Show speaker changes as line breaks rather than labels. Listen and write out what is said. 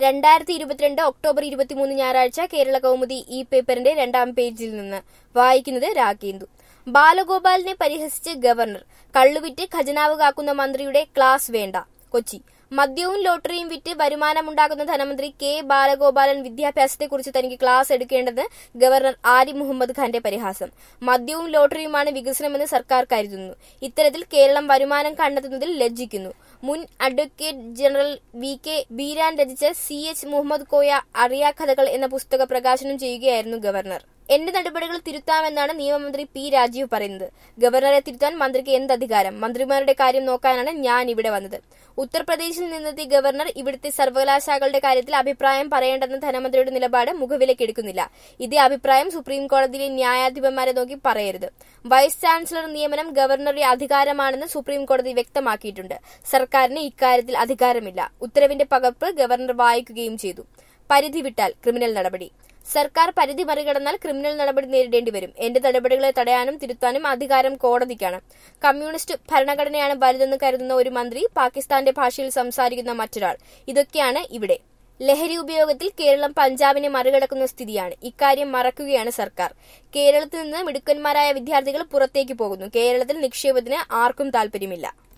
രണ്ടായിരത്തി ഇരുപത്തിരണ്ട് ഒക്ടോബർ ഇരുപത്തിമൂന്ന് ഞായറാഴ്ച കേരള കൗമുദി ഈ പേപ്പറിന്റെ രണ്ടാം പേജിൽ നിന്ന് വായിക്കുന്നത് രാഗേന്ദു ബാലഗോപാലിനെ പരിഹസിച്ച് ഗവർണർ കള്ളുവിറ്റ് ഖജനാവ് കാക്കുന്ന മന്ത്രിയുടെ ക്ലാസ് വേണ്ട കൊച്ചി മദ്യവും ലോട്ടറിയും വിറ്റ് വരുമാനമുണ്ടാക്കുന്ന ധനമന്ത്രി കെ ബാലഗോപാലൻ വിദ്യാഭ്യാസത്തെക്കുറിച്ച് തനിക്ക് ക്ലാസ് എടുക്കേണ്ടെന്ന് ഗവർണർ ആരിഫ് മുഹമ്മദ് ഖാന്റെ പരിഹാസം മദ്യവും ലോട്ടറിയുമാണ് വികസനമെന്ന് സർക്കാർ കരുതുന്നു ഇത്തരത്തിൽ കേരളം വരുമാനം കണ്ടെത്തുന്നതിൽ ലജ്ജിക്കുന്നു മുൻ advocate general V K Beeran രചിച്ച സി എച്ച് മുഹമ്മദ് കോയ അറിയാക്കഥകൾ എന്ന പുസ്തക പ്രകാശനം ചെയ്യുകയായിരുന്നു ഗവർണർ എന്റെ നടപടികൾ തിരുത്താമെന്നാണ് നിയമമന്ത്രി പി രാജീവ് പറയുന്നത് ഗവർണറെ തിരുത്താൻ മന്ത്രിക്ക് എന്ത് അധികാരം മന്ത്രിമാരുടെ കാര്യം നോക്കാനാണ് ഞാൻ ഇവിടെ വന്നത് ഉത്തർപ്രദേശിൽ നിന്നെത്തിയ ഗവർണർ ഇവിടുത്തെ സർവകലാശാലകളുടെ കാര്യത്തിൽ അഭിപ്രായം പറയേണ്ടെന്ന ധനമന്ത്രിയുടെ നിലപാട് മുഖവിലക്കെടുക്കുന്നില്ല ഇതേ അഭിപ്രായം സുപ്രീം കോടതിയിലെ ന്യായാധിപന്മാരെ നോക്കി പറയരുത് വൈസ് ചാൻസലർ നിയമനം ഗവർണറുടെ അധികാരമാണെന്ന് സുപ്രീം കോടതി വ്യക്തമാക്കിയിട്ടുണ്ട് സർക്കാരിന് ഇക്കാര്യത്തിൽ അധികാരമില്ല ഉത്തരവിന്റെ പകർപ്പ് ഗവർണർ വായിക്കുകയും ചെയ്തു പരിധി വിട്ടാൽ ക്രിമിനൽ നടപടി സർക്കാർ പരിധി മറികടന്നാൽ ക്രിമിനൽ നടപടി നേരിടേണ്ടി വരും എന്റെ നടപടികളെ തടയാനും തിരുത്താനും അധികാരം കോടതിക്കാണ് കമ്മ്യൂണിസ്റ്റ് ഭരണഘടനയാണ് വലുതെന്ന് കരുതുന്ന ഒരു മന്ത്രി പാകിസ്ഥാന്റെ ഭാഷയിൽ സംസാരിക്കുന്ന മറ്റൊരാൾ ഇതൊക്കെയാണ് ഇവിടെ ലഹരി ഉപയോഗത്തിൽ കേരളം പഞ്ചാബിനെ മറികടക്കുന്ന സ്ഥിതിയാണ് ഇക്കാര്യം മറക്കുകയാണ് സർക്കാർ കേരളത്തിൽ നിന്ന് മിടുക്കന്മാരായ വിദ്യാർത്ഥികൾ പുറത്തേക്ക് പോകുന്നു കേരളത്തിൽ നിക്ഷേപത്തിന് ആർക്കും താൽപര്യമില്ല